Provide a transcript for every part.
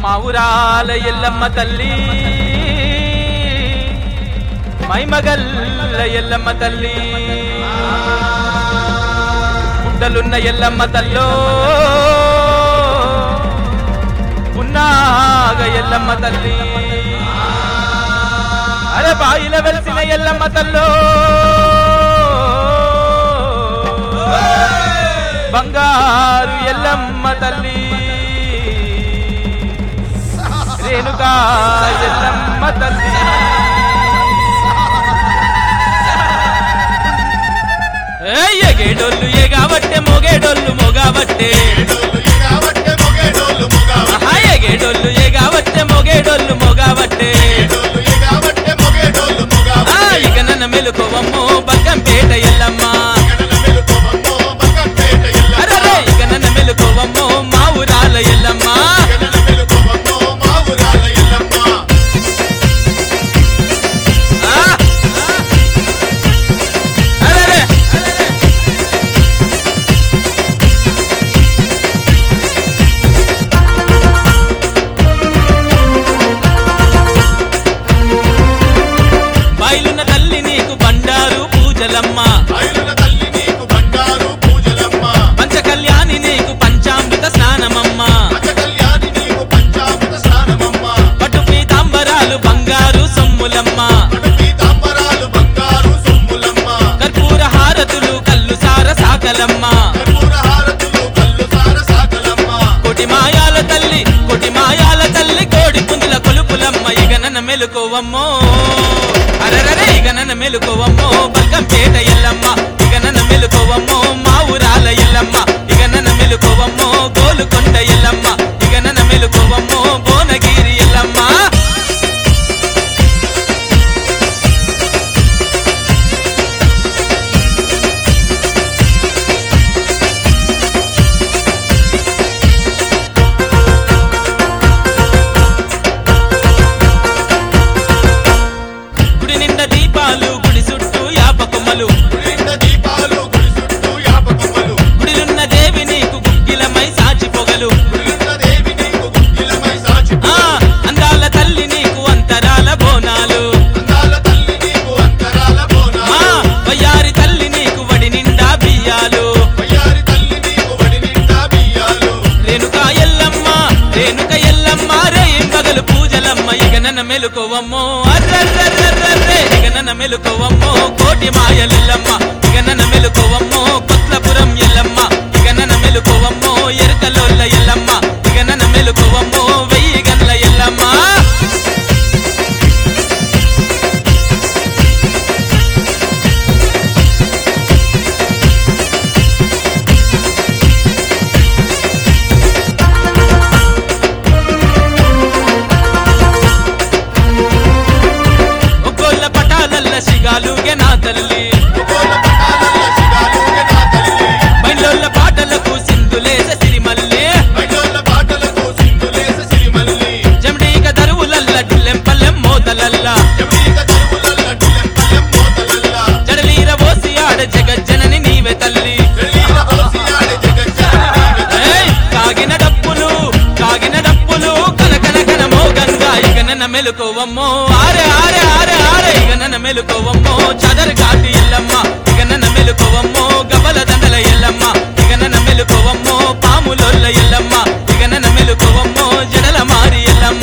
మా ఊరాల ఎల్లమ్మ తల్లి మైమగల్ల ఎల్లమ్మ తల్లి గుడ్డలున్న ఎల్లమ్మ తల్లో ఉన్నాగ ఎల్లమ్మ తల్లి అరే బాయిల వెలిసిన ఎల్లమ్మ తల్లో బంగారు ఎల్లమ్మ తల్లి రేణుకా ఎల్లమ్మ తల్లి ఏయ్, ఎగేడోళ్ళు ఎగాబట్టే మొగేడోళ్ళు మొగాబట్టే ఏడోళ్ళు ఎగాబట్టే మొగేడోళ్ళు మొగాబట్టే. ఆహా, ఎగేడోళ్ళు ఎగాబట్టే మొగేడోళ్ళు మొగాబట్టే ఏడోళ్ళు ఎగాబట్టే మొగేడోళ్ళు ఆ, మొగాబట్టే. ఇక నన్న మెలుకోవమ్మో బగ్గంపేట ఎల్లమ్మ గణన మెలుకువమ్మో బగ్గంపేట ఎల్లమ్మ. అరే ఇక నన్న మెలుకోవమ్మో మా ఊరాల ఎల్లమ్మ గణన మెలుకువమ్మో మా ఊరాల ఎల్లమ్మ. ఆ, అరెరే. బయలున్న తల్లి నీకు బండారు పూజలమ్మ బయలున తల్లి నీకు బంగారు పూజలమ్మ. పంచ కళ్యాణి నీకు పంచామృత స్నానమమ్మ పంచ కళ్యాణి నీకు పంచామృత స్నానమమ్మ. పట్టు పీతాంబరాలు బంగారు సొమ్ములమ్మ అటు పీతాంబరాలు బంగారు సొమ్ములమ్మ. కర్పూర హారతులు కల్లు సార సాకలమ్మ కర్పూర హారతులు కల్లు సార సాకలమ్మ. కోటి మాయాల తల్లి కోటి మాయాల తల్లి కోడి పుంజుల కొలుపులమ్మ ఇక నన్న మెలుకోవమ్మో అరరరే ఇక నన్న మెలుకోవమ్మో బల్కంపేట ఎల్లమ్మ ఇక నన్న మెలుకోవమ్మో మా ఊరాల ఎల్లమ్మ ఇక నన్న మెలుకోవమ్మో గోలుకొండ ఎల్లమ్మ ఇక నన్న మెలుకోవమ్మో భువనగిరి ఎల్లమ్మ గుడి నిండా దీపాలు గుడి చుట్టూ యాపకొమ్మలు గుడింద దీపాలు గుడి చుట్టూ యాపకొమ్మలు. గుడిలున్న దేవి నీకు గుగ్గిలమై సాచి పొగలు గుడింద దేవి నీకు గుగ్గిలమై సాచి ఆ అందాల తల్లి నీకు అంతరాల బోనాలు అందాల తల్లి నీకు అంతరాల మా బోనాలు. వయ్యారి తల్లి నీకు వడి నిండా బియ్యాలు వయ్యారి తల్లి నీకు వడి నిండా బియ్యాలు. రేణుక ఎల్లమ్మ రేణుక ఎల్లమ్మ రేం పగలు పూజలమ్మ ఇక నన్న మెలుకోవమ్మో అర్రర్రర్రర్రే ఇక నన్న మెలుకోవమ్మో కోటి మాయలెల్లమ్మ ఇక నన్న మెలుకోవమ్మో కొత్లపురం ఎల్లమ్మ ఇక నన్న మెలుకోవమ్మో ఎరుకలోళ్ళ ఎల్లమ్మ ఇక నన్న మెలుకోవమ్మో వెయ్యి గంటల ఎల్లమ్మ ఒక్కోళ్ళ పటాలల్ల సిగాలుగే నా తల్లి ఒక్కోళ్ళ పటాలల్ల శిగాలుగే నా తల్లి. మైలోళ్ళ పాటలకు సింధులేస సిరిమల్లి బయటోళ్ళ పాటలకు సింధులేస సిరిమల్లి. జమడీక దరువులల్ల ఢిల్లెం పల్లెం మోతలల్ల జమీక దరువులల్ల టిల్లెంపల్లెం మోతలల్ల. జడలీర పోసి ఆడ జగజ్జనని నీవే తల్లి తెలీల పోసి ఆడే జగజ్జనని నీవే తల్లి. ఏయ్! కాగిన డప్పులు కాగిన డప్పులు కనకన కన మోగంగా ఇక నన్న మెలుకోవమ్మో ఆరే ఆరే ఆరే ఆరే ఇక నన్న మెలుకోవమ్మో చదరు కాటి ఎల్లమ్మ ఇక నన్న మెలుకోవమ్మో గబల దండల ఎల్లమ్మ ఇక నన్న మెలుకోవమ్మో పాములొల్ల ఎల్లమ్మ ఇక నన్న మెలుకోవమ్మో జడల మారి ఎల్లమ్మ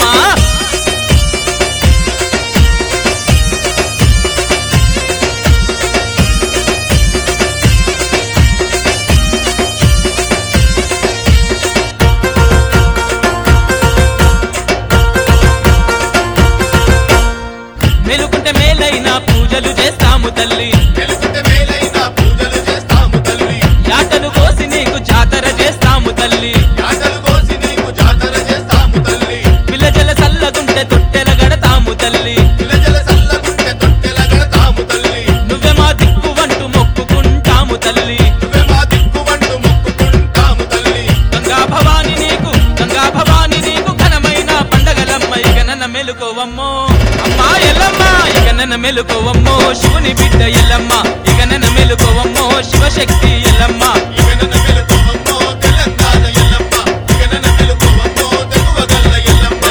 మెలుకుంటే మేలైన పూజలు చేస్తాము తల్లి వెలుగుతే మేలైన పూజలు చేస్తాము తల్లి. యాటలు కోసి నీకు జాతర చేస్తాము తల్లి యాటలు కోసి నీకు జాతర చేస్తాము తల్లి. పిల్ల జల సల్లగుంటే తొట్టెల గడతాము తల్లి ఇలజల సల్లగుంటె తొట్టెల గడతాము తల్లి. నువ్వే మా దిక్కు వంటూ మొక్కుకుంటాము తల్లి నువ్వే మా దిక్కువంటూ మొక్కుకుంటాము తల్లి. గంగా భవాని నీకు గంగా భవాని నీకు ఘనమైన పండగలమ్మ ఇక నన్న మెలుకోవమ్మో అమ్మా ఎల్లమ్మ ఇక నన్న మెలుకోవమ్మో శివుని బిడ్డ ఎల్లమ్మ ఇక నన్న మెలుకోవమ్మో శివశక్తి ఎల్లమ్మ ఇక నన్ను మెలుకువమ్మో తెలంగాణ ఎల్లమ్మ. ఇక నన్ను మెలుకువమ్మో తెగువగల్ల ఎల్లమ్మ.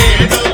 ఏడో